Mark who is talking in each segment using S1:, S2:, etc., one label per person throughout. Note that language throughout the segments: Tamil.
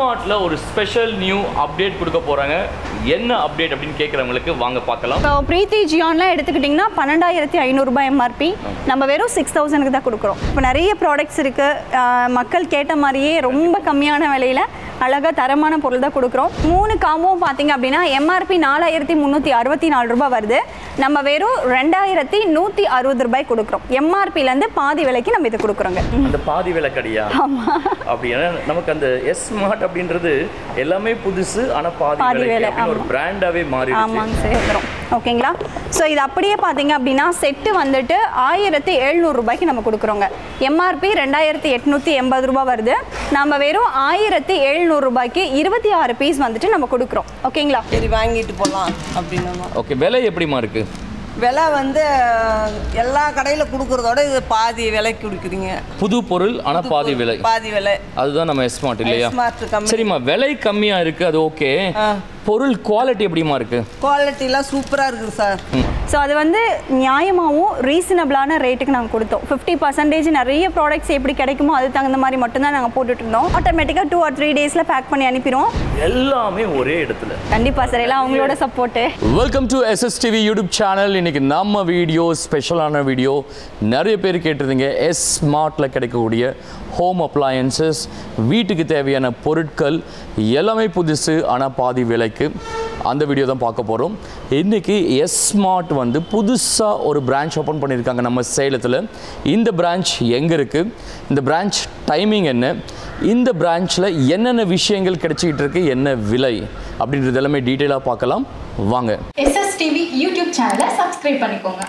S1: எஸ்மார்ட்ல ஒரு ஸ்பெஷல் நியூ அப்டேட் கொடுக்க போறாங்க என்ன அப்டேட் அப்படின்னு கேட்குறவங்களுக்கு வாங்க பார்க்கலாம்
S2: இப்போ பிரீத்தி ஜியான்லாம் எடுத்துக்கிட்டிங்கன்னா பன்னெண்டாயிரத்தி ஐநூறுரூபா எம்ஆர்பி நம்ம வெறும் சிக்ஸ் தௌசண்ட்க்கு தான் கொடுக்குறோம் இப்போ நிறைய ப்ராடக்ட்ஸ் இருக்குது மக்கள் கேட்ட மாதிரியே ரொம்ப கம்மியான விலையில் அழகாக தரமான பொருள் தான் கொடுக்குறோம் மூணு காம்போவும் பார்த்தீங்க அப்படின்னா எம்ஆர்பி நாலாயிரத்தி முந்நூற்றி அறுபத்தி நாலு ரூபாய் வருது நம்ம வெறும் ரெண்டாயிரத்தி நூற்றி அறுபது ரூபாய் கொடுக்குறோம் எம்ஆர்பிலேருந்து பாதி விலைக்கு நம்ம இது கொடுக்குறோங்க
S1: அந்த பாதி விலை கடியா அப்படின்னா நமக்கு அந்த எஸ் ஸ்மார்ட் அப்படின்றது எல்லாமே புதுசு ஆனா பாதி
S2: பாதி
S1: விலை
S2: விலை,
S1: அப்படின்னு ஒரு
S2: ஆமா.
S1: பிராண்டாவே மாறிடுச்சு
S2: ஆமாங்க சார் வந்துடும் ஓகேங்களா ஸோ இது அப்படியே பார்த்தீங்க அப்படின்னா செட்டு வந்துட்டு ஆயிரத்தி எழுநூறு ரூபாய்க்கு நம்ம கொடுக்குறோங்க எம்ஆர்பி ரெண்டாயிரத்தி எட்நூற்றி எண்பது ரூபாய் வருது நம்ம வெறும் ஆயிரத்தி எழுநூறு ரூபாய்க்கு இருபத்தி ஆறு பீஸ் வந்துட்டு நம்ம கொடுக்குறோம் ஓகேங்களா
S3: சரி வாங்கிட்டு போகலாம் அப்படின்னா
S1: ஓகே விலை எப்படிமா இருக்கு
S3: விலை வந்து எல்லா கடையில் கொடுக்குறதோட இது பாதி விலைக்கு கொடுக்குறீங்க
S1: புது பொருள் ஆனா பாதி விலை
S3: பாதி விலை
S1: அதுதான் நம்ம ஸ்மார்ட் இல்லையா
S3: ஸ்மார்ட் கம்மி
S1: சரிம்மா விலை கம்மியா இருக்கு அது ஓகே பொருள் குவாலிட்டி எப்படிமா இருக்கு
S3: குவாலிட்டிலாம் சூப்பராக இருக்குது சார்
S2: ஸோ அது வந்து நியாயமாகவும் ரீசனபிளான ரேட்டுக்கு நாங்கள் கொடுத்தோம் ஃபிஃப்டி பர்சன்டேஜ் நிறைய ப்ராடக்ட்ஸ் எப்படி கிடைக்குமோ அது தகுந்த மாதிரி மட்டும்தான் நாங்கள் போட்டுட்டு இருந்தோம் ஆட்டோமேட்டிக்காக டூ ஆர் த்ரீ டேஸில் பேக் பண்ணி அனுப்பிடுவோம்
S1: எல்லாமே ஒரே இடத்துல
S2: கண்டிப்பாக சார் எல்லாம் அவங்களோட support
S1: welcome to SSTV YouTube channel இன்னைக்கு நம்ம வீடியோ ஸ்பெஷலான வீடியோ நிறைய பேர் கேட்டிருந்தீங்க எஸ் ஸ்மார்ட்டில் கிடைக்கக்கூடிய ஹோம் அப்ளையன்சஸ் வீட்டுக்கு தேவையான பொருட்கள் எல்லாமே புதுசு ஆனால் பாதி விலைக்கு அந்த வீடியோ தான் பார்க்க போகிறோம் இன்றைக்கி எஸ் ஸ்மார்ட் வந்து புதுசாக ஒரு பிரான்ச் ஓப்பன் பண்ணியிருக்காங்க நம்ம சேலத்தில் இந்த பிரான்ச் எங்கே இருக்குது இந்த பிரான்ச் டைமிங் என்ன இந்த பிரான்ச்சில் என்னென்ன விஷயங்கள் கிடைச்சிக்கிட்டு இருக்கு என்ன விலை அப்படின்றது எல்லாமே டீட்டெயிலாக பார்க்கலாம் வாங்க
S4: எஸ்எஸ்டிவி யூடியூப் சேனலை சப்ஸ்கிரைப் பண்ணிக்கோங்க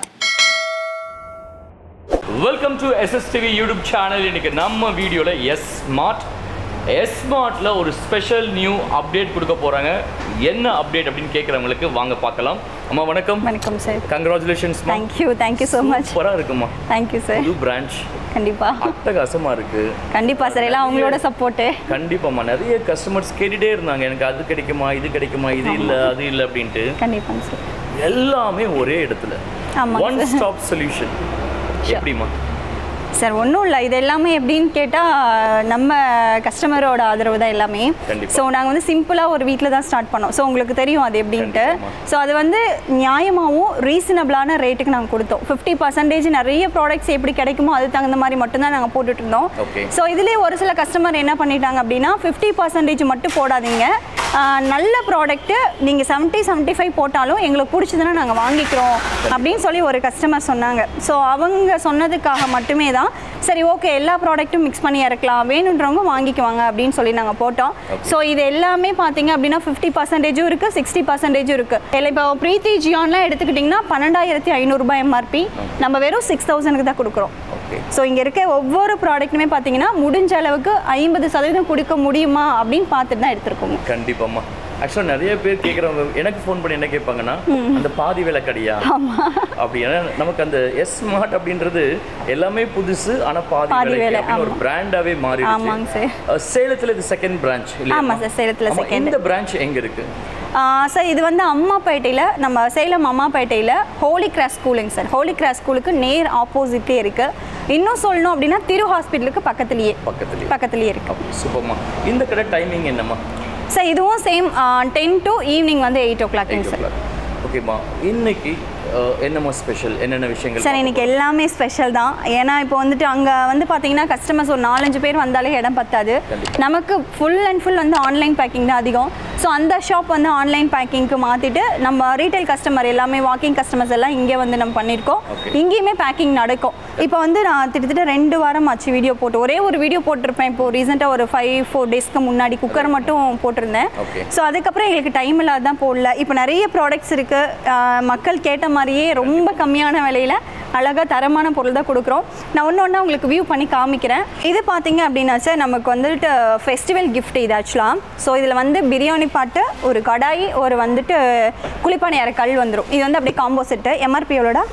S1: welcome to SSTV YouTube channel இன்னைக்கு நம்ம வீடியோவில் எஸ் ஸ்மார்ட் எஸ் ஸ்மார்ட்டில் ஒரு ஸ்பெஷல் நியூ அப்டேட் கொடுக்க போகிறாங்க என்ன அப்டேட் அப்படின்னு கேட்குறவங்களுக்கு வாங்க பார்க்கலாம் அம்மா வணக்கம்
S2: வணக்கம் sir
S1: congratulations
S2: thank you thank you so much
S1: சூப்பராக இருக்குமா
S2: தேங்க்யூ சார்
S1: புது பிரான்ச்
S2: கண்டிப்பாக
S1: அட்டகாசமாக இருக்கு
S2: கண்டிப்பாக சார் எல்லாம் அவங்களோட சப்போர்ட்டு
S1: கண்டிப்பாம்மா நிறைய கஸ்டமர்ஸ் கேட்டுட்டே இருந்தாங்க எனக்கு அது கிடைக்குமா இது கிடைக்குமா இது இல்லை அது இல்லை அப்படின்ட்டு
S2: கண்டிப்பாங்க சார்
S1: எல்லாமே ஒரே இடத்துல
S2: ஆமாங்க
S1: ஒன்
S2: sir.
S1: ஸ்டாப் சொல்யூஷன் எப்படிமா
S2: சார் ஒன்றும் இல்லை இது எல்லாமே எப்படின்னு கேட்டால் நம்ம கஸ்டமரோட ஆதரவு தான் எல்லாமே
S1: கண்டிப்பா.
S2: ஸோ நாங்கள் வந்து சிம்பிளாக ஒரு வீட்டில் தான் ஸ்டார்ட் பண்ணோம் ஸோ உங்களுக்கு தெரியும் அது எப்படின்ட்டு
S1: கண்டிப்பாம்மா.
S2: ஸோ அது வந்து நியாயமாகவும் ரீசனபிளான ரேட்டுக்கு நாங்கள் கொடுத்தோம் ஃபிஃப்டி பர்சன்டேஜ் நிறைய ப்ராடக்ட்ஸ் எப்படி கிடைக்குமோ அது தகுந்த மாதிரி மட்டும்தான் நாங்கள் போட்டுட்டு இருந்தோம்
S1: Okay.
S2: ஸோ இதுலேயே ஒரு சில கஸ்டமர் என்ன பண்ணிட்டாங்க அப்படின்னா ஃபிஃப்டி பர்சன்டேஜ் மட்டும் போடாதீங்க ஆஹ் நல்ல ப்ராடக்ட்டு நீங்கள் செவன்ட்டி செவன்ட்டி ஃபைவ் போட்டாலும் எங்களுக்கு பிடிச்சதுன்னா நாங்கள் வாங்கிக்கிறோம் அப்படின்னு சொல்லி ஒரு கஸ்டமர் சொன்னாங்க ஸோ அவங்க சொன்னதுக்காக மட்டுமே தான் சரி ஓகே எல்லா ப்ராடக்ட்டும் மிக்ஸ் பண்ணி இறக்கலாம் வேணுன்றவங்க வாங்கிக்குவாங்க அப்படின்னு சொல்லி நாங்கள் போட்டோம் ஸோ இது எல்லாமே பார்த்தீங்க அப்படின்னா ஃபிஃப்டி பர்சன்டேஜும் இருக்குது சிக்ஸ்டி பர்சன்டேஜும் இருக்குது இல்லை இப்போ பிரீத்தி ஜியான்லாம் எடுத்துக்கிட்டிங்கன்னா பன்னெண்டாயிரத்தி ஐநூறுரூபா எம்ஆர்பி நம்ம வெறும் சிக்ஸ் தௌசண்ட்க்கு தான் கொடுக்குறோம்
S1: ஓகே
S2: ஸோ இங்கே இருக்க ஒவ்வொரு ப்ராடக்ட்டுமே பார்த்தீங்கன்னா முடிஞ்ச அளவுக்கு ஐம்பது சதவீதம் கொடுக்க முடியுமா அப்படின்னு பார்த்துட்டு தான் எடுத்திருக்கோங்க
S1: கண்டிப்பாம்மா ஆக்சுவலாக நிறைய பேர் கேட்குறவங்க எனக்கு ஃபோன் பண்ணி என்ன கேட்பாங்கன்னா அந்த பாதி விலை கடியா அப்படின்னா நமக்கு அந்த எஸ் ஸ்மார்ட் அப்படின்றது எல்லாமே புதுசு ஆனால் பாதி
S2: பாதி
S1: விலை
S2: விலை,
S1: அப்படின்னு ஒரு
S2: ஆமா.
S1: பிராண்டாவே
S2: ஆமாங்க
S1: மாறிடுச்சு
S2: சார்.
S1: அஹ், சேலத்துல இது செகண்ட் பிரான்ச்
S2: ஆமா சார், சேலத்துல second.
S1: இந்த பிரான்ச் எங்க இருக்கு
S2: சார் இது வந்து அம்மாப்பேட்டையில் நம்ம சேலம் அம்மாப்பேட்டையில் ஹோலி கிராஸ் ஸ்கூலுங்க சார் ஹோலி கிராஸ் ஸ்கூலுக்கு நேர் ஆப்போசிட்லேயே இருக்குது இன்னும் சொல்லணும் அப்படின்னா திரு ஹாஸ்பிட்டலுக்கு பக்கத்துலேயே
S1: பக்கத்துலயே
S2: பக்கத்துலேயே இருக்கு
S1: சூப்பர்மா இந்த கடை டைமிங் என்னம்மா
S2: சார் இதுவும் சேம் டென் டு ஈவினிங் வந்து எயிட் ஓ கிளாக்ங்க
S1: எயிட்
S2: சார்
S1: ஓகேம்மா இன்னைக்கு அஹ், என்னம்மா ஸ்பெஷல் என்னென்ன விஷயங்கள்
S2: சார் இன்னைக்கு எல்லாமே ஸ்பெஷல் தான் ஏன்னா இப்போ வந்துட்டு அங்கே வந்து பார்த்தீங்கன்னா கஸ்டமர்ஸ் ஒரு நாலஞ்சு பேர் வந்தாலே இடம் பத்தாது
S1: கண்டிப்பா.
S2: நமக்கு ஃபுல் அண்ட் ஃபுல் வந்து ஆன்லைன் பேக்கிங் தான் அதிகம் ஸோ அந்த ஷாப் வந்து ஆன்லைன் பேக்கிங்க்கு மாற்றிட்டு நம்ம ரீட்டைல் கஸ்டமர் எல்லாமே வாக்கிங் கஸ்டமர்ஸ் எல்லாம் இங்கே வந்து நம்ம பண்ணியிருக்கோம்
S1: Okay.
S2: இங்கேயுமே பேக்கிங் நடக்கும் இப்போ வந்து நான் கிட்டத்தட்ட ரெண்டு வாரம் ஆச்சு வீடியோ போட்டு ஒரே ஒரு வீடியோ போட்டிருப்பேன் இப்போ ரீசெண்டாக ஒரு ஃபைவ் ஃபோர் டேஸ்க்கு முன்னாடி குக்கர் மட்டும் போட்டிருந்தேன்
S1: Okay.
S2: ஸோ அதுக்கப்புறம் எங்களுக்கு டைம் இல்லாத தான் போடல இப்போ நிறைய ப்ராடக்ட்ஸ் இருக்குது மக்கள் கேட்ட மாதிரியே ரொம்ப கம்மியான விலையில் அழகாக தரமான பொருள் தான் கொடுக்குறோம் நான் ஒன்று ஒன்றா உங்களுக்கு வியூ பண்ணி காமிக்கிறேன் இது பார்த்தீங்க அப்படின்னா சார் நமக்கு வந்துட்டு ஃபெஸ்டிவல் gift இது ஆக்சுவலாக ஸோ இதில் வந்து பிரியாணி பாட்டு ஒரு கடாய் ஒரு வந்துட்டு குளிப்பானையார கல் வந்துடும் இது வந்து அப்படியே காம்போ செட்டு எம்ஆர்பி எவ்வளோடா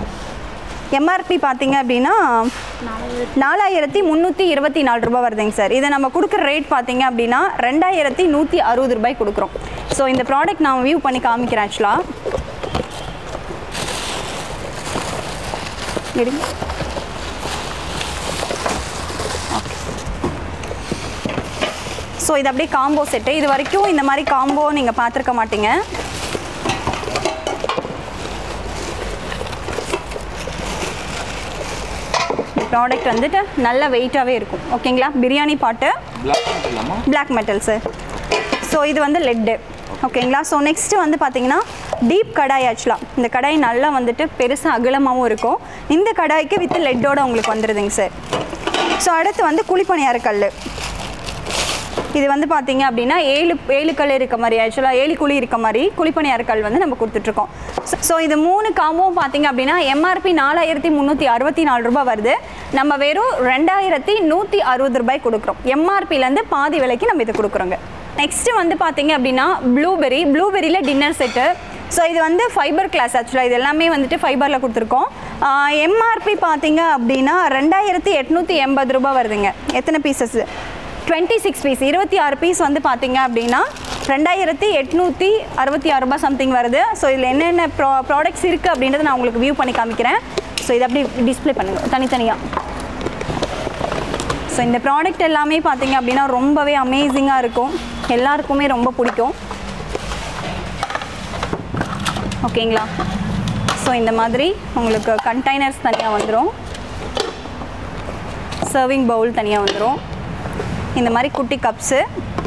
S2: எம்ஆர்பி பார்த்தீங்க அப்படின்னா நாலாயிரத்தி முந்நூற்றி இருபத்தி நாலு ரூபாய் வருதுங்க சார் இதை நம்ம கொடுக்குற ரேட் பார்த்தீங்க அப்படின்னா ரெண்டாயிரத்தி நூற்றி அறுபது ரூபாய் கொடுக்குறோம் ஸோ இந்த ப்ராடக்ட் நான் வியூ பண்ணி காமிக்கிறேன் ஆக்சுவலாக எடுங்க ஸோ இது அப்படியே காம்போ செட்டு இது வரைக்கும் இந்த மாதிரி காம்போ நீங்கள் பார்த்துருக்க மாட்டீங்க ப்ராடக்ட் வந்துட்டு நல்ல வெயிட்டாகவே இருக்கும் ஓகேங்களா பிரியாணி பாட்டு பிளாக் மெட்டல் சார் ஸோ இது வந்து லெட்டு ஓகேங்களா ஸோ நெக்ஸ்ட்டு வந்து பார்த்தீங்கன்னா டீப் கடாய் ஆக்சுவலாக இந்த கடாய் நல்லா வந்துட்டு பெருசாக அகலமாகவும் இருக்கும் இந்த கடாய்க்கு வித் லெட்டோட உங்களுக்கு வந்துடுதுங்க சார் ஸோ அடுத்து வந்து குழிப்பணியார கல் இது வந்து பார்த்தீங்க அப்படின்னா ஏழு ஏழு கல் இருக்க மாதிரி ஆக்சுவலாக ஏழு குழி இருக்க மாதிரி குழிப்பணியார கல் வந்து நம்ம கொடுத்துட்ருக்கோம் ஸோ இது மூணு காம்போவும் பார்த்தீங்க அப்படின்னா எம்ஆர்பி நாலாயிரத்தி முந்நூற்றி அறுபத்தி நாலு ரூபாய் வருது நம்ம வெறும் ரெண்டாயிரத்தி நூற்றி அறுபது ரூபாய் கொடுக்குறோம் எம்ஆர்பிலேருந்து பாதி விலைக்கு நம்ம இது கொடுக்குறோங்க நெக்ஸ்ட்டு வந்து பார்த்தீங்க அப்படின்னா ப்ளூபெரி ப்ளூபெரியில் டின்னர் செட்டு ஸோ இது வந்து ஃபைபர் கிளாஸ் ஆக்சுவலாக இது எல்லாமே வந்துட்டு ஃபைபரில் கொடுத்துருக்கோம் எம்ஆர்பி பார்த்தீங்க அப்படின்னா ரெண்டாயிரத்தி எட்நூற்றி எண்பது ரூபாய் வருதுங்க எத்தனை பீசஸ் டுவெண்ட்டி சிக்ஸ் பீஸ் இருபத்தி ஆறு பீஸ் வந்து பார்த்தீங்க அப்படின்னா ரெண்டாயிரத்தி எட்நூற்றி அறுபத்தி ஆறு ரூபாய் சம்திங் வருது ஸோ இதில் என்னென்ன ப்ரா ப்ராடக்ட்ஸ் இருக்குது அப்படின்றத நான் உங்களுக்கு வியூ பண்ணி காமிக்கிறேன் ஸோ இதை அப்படி டிஸ்ப்ளே பண்ணுங்கள் தனித்தனியாக ஸோ இந்த ப்ராடக்ட் எல்லாமே பார்த்தீங்க அப்படின்னா ரொம்பவே அமேசிங்காக இருக்கும் எல்லாருக்குமே ரொம்ப பிடிக்கும் ஓகேங்களா ஸோ இந்த மாதிரி உங்களுக்கு கண்டெய்னர்ஸ் தனியாக வந்துடும் சர்விங் பவுல் தனியாக வந்துடும் இந்த மாதிரி குட்டி கப்ஸு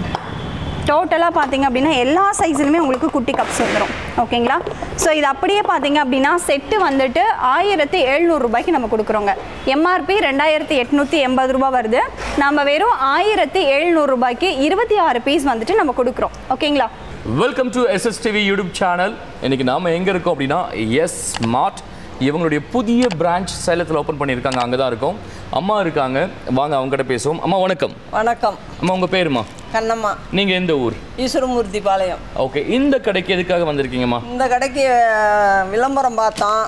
S2: டோட்டலாக பார்த்தீங்க அப்படின்னா எல்லா சைஸ்லையுமே உங்களுக்கு குட்டி கப்ஸ் வந்துடும் ஓகேங்களா ஸோ இது அப்படியே பார்த்தீங்க அப்படின்னா செட்டு வந்துட்டு ஆயிரத்தி ரூபாய்க்கு நம்ம கொடுக்குறோங்க எம்ஆர்பி ரெண்டாயிரத்தி எட்நூற்றி எண்பது ரூபாய் வருது நம்ம வெறும் ஆயிரத்தி ரூபாய்க்கு இருபத்தி ஆறு பீஸ் வந்துட்டு நம்ம கொடுக்குறோம் ஓகேங்களா
S1: welcome to SSTV YouTube channel இன்னைக்கு நாம எங்க இருக்கோம் அப்படின்னா எஸ் ஸ்மார்ட் இவங்களுடைய புதிய பிரான்ச் சேலத்தில் ஓப்பன் பண்ணியிருக்காங்க அங்கே தான் இருக்கோம் அம்மா இருக்காங்க வாங்க அவங்ககிட்ட பேசுவோம் அம்மா வணக்கம்
S3: வணக்கம்
S1: அம்மா உங்க பேருமா
S3: கண்ணம்மா
S1: நீங்க எந்த ஊர்
S3: ஈஸ்வரமூர்த்தி பாளையம்
S1: ஓகே இந்த கடைக்கு எதுக்காக வந்திருக்கீங்கம்மா
S3: இந்த கடைக்கு அஹ், விளம்பரம் பார்த்தோம்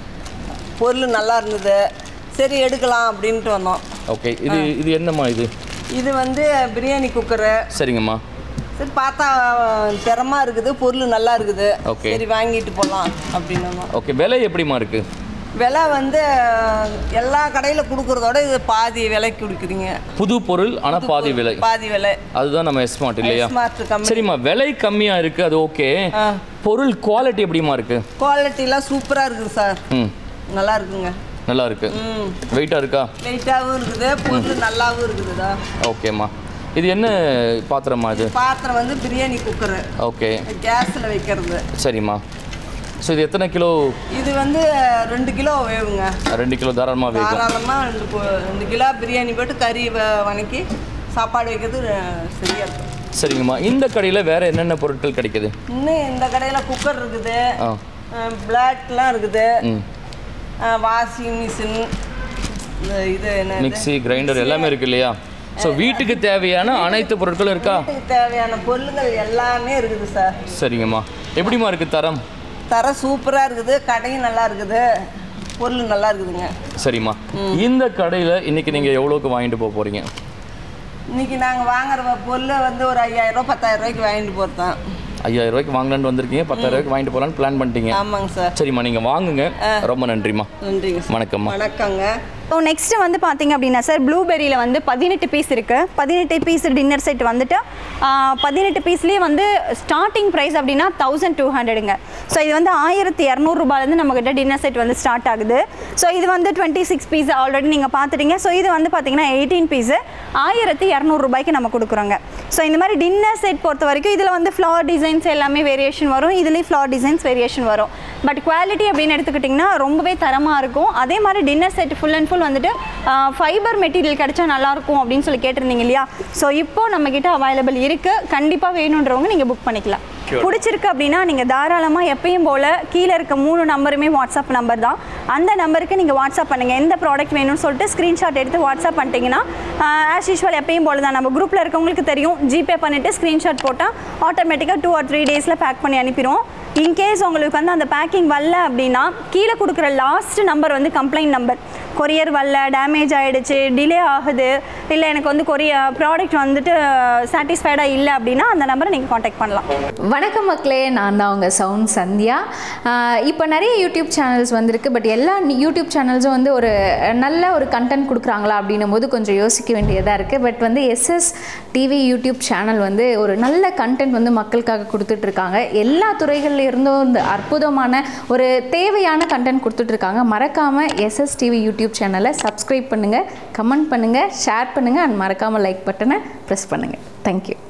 S3: பொருள் நல்லா இருந்தது சரி எடுக்கலாம் அப்படின்ட்டு வந்தோம்
S1: ஓகே இது இது என்னம்மா இது
S3: இது வந்து பிரியாணி குக்கரு
S1: சரிங்கம்மா
S3: சரி பார்த்தா திறமா இருக்குது பொருள் நல்லா இருக்குது
S1: Okay.
S3: சரி வாங்கிட்டு போகலாம் அப்படின்னு வந்தோம்.
S1: ஓகே விலை எப்படிம்மா இருக்கு
S3: விலை வந்து அஹ், எல்லா கடையில் கொடுக்குறதோட இது பாதி விலைக்கு கொடுக்குறீங்க
S1: புது பொருள் ஆனா பாதி விலை
S3: பாதி விலை
S1: அதுதான் நம்ம ஸ்மார்ட் இல்லையா
S3: ஸ்மார்ட் கம்மி
S1: சரிம்மா விலை கம்மியா இருக்கு அது ஓகே
S3: ஆ
S1: பொருள் குவாலிட்டி எப்படிம்மா இருக்கு
S3: குவாலிட்டிலாம் சூப்பராக இருக்குது சார்
S1: ம்
S3: நல்லா இருக்குங்க
S1: நல்லா இருக்கு
S3: ம்
S1: வெயிட்டா இருக்கா
S3: வெயிட்டாகவும் இருக்குது பொருள் நல்லாவும் இருக்குதுதா
S1: ஓகேம்மா இது என்ன பாத்திரமா இது
S3: பாத்திரம் வந்து பிரியாணி குக்கரு
S1: ஓகே
S3: கேஸில் வைக்கிறது
S1: சரிம்மா ஸோ இது எத்தனை கிலோ
S3: இது வந்து ரெண்டு கிலோ வேவுங்க
S1: ரெண்டு கிலோ தாராளமாக வேகும்
S3: தாராளமாக ரெண்டு பொ- ரெண்டு கிலோ பிரியாணி போட்டு கறி வ- வணக்கி சாப்பாடு வைக்கிறது அஹ், சரியா இருக்கும்
S1: சரிங்கம்மா இந்த கடையில் வேற என்னென்ன பொருட்கள் கிடைக்குது
S3: இன்னும் இந்த கடையில் குக்கர் இருக்குது
S1: ஆ
S3: பிளாட்லாம் இருக்குது
S1: ம்
S3: வாஷிங் மிஷின் இது என்ன
S1: மிக்ஸி கிரைண்டர் எல்லாமே இருக்கு இல்லையா ஸோ வீட்டுக்கு தேவையான அனைத்து பொருட்களும் இருக்கா
S3: வீட்டுக்கு தேவையான பொருள்கள் எல்லாமே இருக்குது சார்
S1: சரிங்கம்மா எப்படிம்மா இருக்கு தரம்
S3: தரம் சூப்பராக இருக்குது கடையும் நல்லா இருக்குது பொருள் நல்லா இருக்குதுங்க
S1: சரிம்மா இந்த கடையில் இன்னைக்கு நீங்கள் எவ்வளோக்கு வாங்கிட்டு போக போகிறீங்க
S3: இன்னைக்கு நாங்கள் வாங்குற பொருள் வந்து ஒரு ஐயாயிரம் ரூபா பத்தாயிரம் ரூபாய்க்கு வாங்கிட்டு போகிறது தான்
S1: ஐயாயிரம் ரூபாய்க்கு வாங்கலான்னு வந்திருக்கீங்க பத்தாயிரம் ரூபாய்க்கு வாங்கிட்டு போகலான்னு பிளான் பண்ணிட்டீங்க
S3: ஆமாங்க சார்
S1: சரிம்மா நீங்கள் வாங்குங்க ரொம்ப நன்றிம்மா
S3: நன்றிங்க சார்
S1: வணக்கம்மா
S3: வணக்கங்க
S2: ஸோ நெக்ஸ்ட்டு வந்து பார்த்தீங்க அப்படின்னா சார் ப்ளூபெரியில் வந்து பதினெட்டு பீஸ் இருக்குது பதினெட்டு பீஸ் டின்னர் செட் வந்துட்டு பதினெட்டு பீஸ்லேயே வந்து ஸ்டார்டிங் ப்ரைஸ் அப்படின்னா தௌசண்ட் டூ ஹண்ட்ரடுங்க ஸோ இது வந்து ஆயிரத்தி இரநூறுபாலேருந்து நம்மக்கிட்ட டின்னர் செட் வந்து ஸ்டார்ட் ஆகுது ஸோ இது வந்து டுவெண்ட்டி சிக்ஸ் பீஸ் ஆல்ரெடி நீங்கள் பார்த்துட்டீங்க ஸோ இது வந்து பார்த்தீங்கன்னா எயிட்டீன் பீஸு ஆயிரத்தி இரநூறுபாய்க்கு நம்ம கொடுக்குறோங்க ஸோ இந்த மாதிரி டின்னர் செட் பொறுத்த வரைக்கும் இதில் வந்து ஃப்ளவர் டிசைன்ஸ் எல்லாமே வேரியேஷன் வரும் இதுலேயும் ஃப்ளவர் டிசைன்ஸ் வேரியேஷன் வரும் பட் குவாலிட்டி அப்படின்னு எடுத்துக்கிட்டிங்கன்னா ரொம்பவே தரமாக இருக்கும் அதே மாதிரி dinner set full and full வந்துட்டு ஃபைபர் மெட்டீரியல் கிடைச்சா நல்லாயிருக்கும் அப்படின்னு சொல்லி கேட்டிருந்தீங்க இல்லையா ஸோ இப்போ நம்மக்கிட்ட அவைலபிள் இருக்குது கண்டிப்பாக வேணுன்றவங்க நீங்கள் புக் பண்ணிக்கலாம் பிடிச்சிருக்கு அப்படின்னா நீங்கள் தாராளமாக எப்பயும் போல் கீழே இருக்க மூணு நம்பருமே வாட்ஸ்அப் நம்பர் தான் அந்த நம்பருக்கு நீங்கள் வாட்ஸ்அப் பண்ணுங்கள் எந்த ப்ராடக்ட் வேணும்னு சொல்லிட்டு ஸ்க்ரீன்ஷாட் எடுத்து வாட்ஸ்அப் பண்ணிட்டீங்கன்னா ஆஸ் யூஷுவல் எப்பயும் போல் தான் நம்ம குரூப்பில் இருக்கவங்களுக்கு தெரியும் ஜிபே பண்ணிவிட்டு ஸ்க்ரீன்ஷாட் போட்டால் ஆட்டோமேட்டிக்காக டூ ஆர் த்ரீ டேஸில் பேக் பண்ணி அனுப்பிடுவோம் இன்கேஸ் உங்களுக்கு வந்து அந்த பேக்கிங் வரல அப்படின்னா கீழே கொடுக்குற லாஸ்ட் நம்பர் வந்து கம்ப்ளைண்ட் நம்பர் கொரியர் வரல டேமேஜ் ஆகிடுச்சு டிலே ஆகுது இல்லை எனக்கு வந்து கொரிய ப்ராடக்ட் வந்துட்டு சாட்டிஸ்ஃபைடாக இல்லை அப்படின்னா அந்த நம்பரை நீங்கள் காண்டாக்ட் பண்ணலாம்
S5: வணக்கம் மக்களே நான் தான் உங்கள் சவுண்ட் சந்தியா இப்போ நிறைய யூடியூப் சேனல்ஸ் வந்திருக்கு பட் எல்லா நி- யூடியூப் சேனல்ஸும் வந்து ஒரு நல்ல ஒரு கண்டென்ட் கொடுக்குறாங்களா அப்படின்னும் போது கொஞ்சம் யோசிக்க வேண்டியதாக இருக்குது பட் வந்து எஸ்எஸ் டிவி யூடியூப் சேனல் வந்து ஒரு நல்ல கண்டென்ட் வந்து மக்களுக்காக கொடுத்துட்ருக்காங்க எல்லா துறைகள்ல இருந்தும் இந்த அற்புதமான ஒரு தேவையான கண்டென்ட் கொடுத்துட்ருக்காங்க மறக்காமல் எஸ்எஸ் டிவி யூடியூப் சேனலை சப்ஸ்கிரைப் பண்ணுங்கள் கமெண்ட் பண்ணுங்கள் ஷேர் பண்ணுங்கள் அண்ட் மறக்காமல் லைக் பட்டனை ப்ரெஸ் பண்ணுங்கள் தேங்க்யூ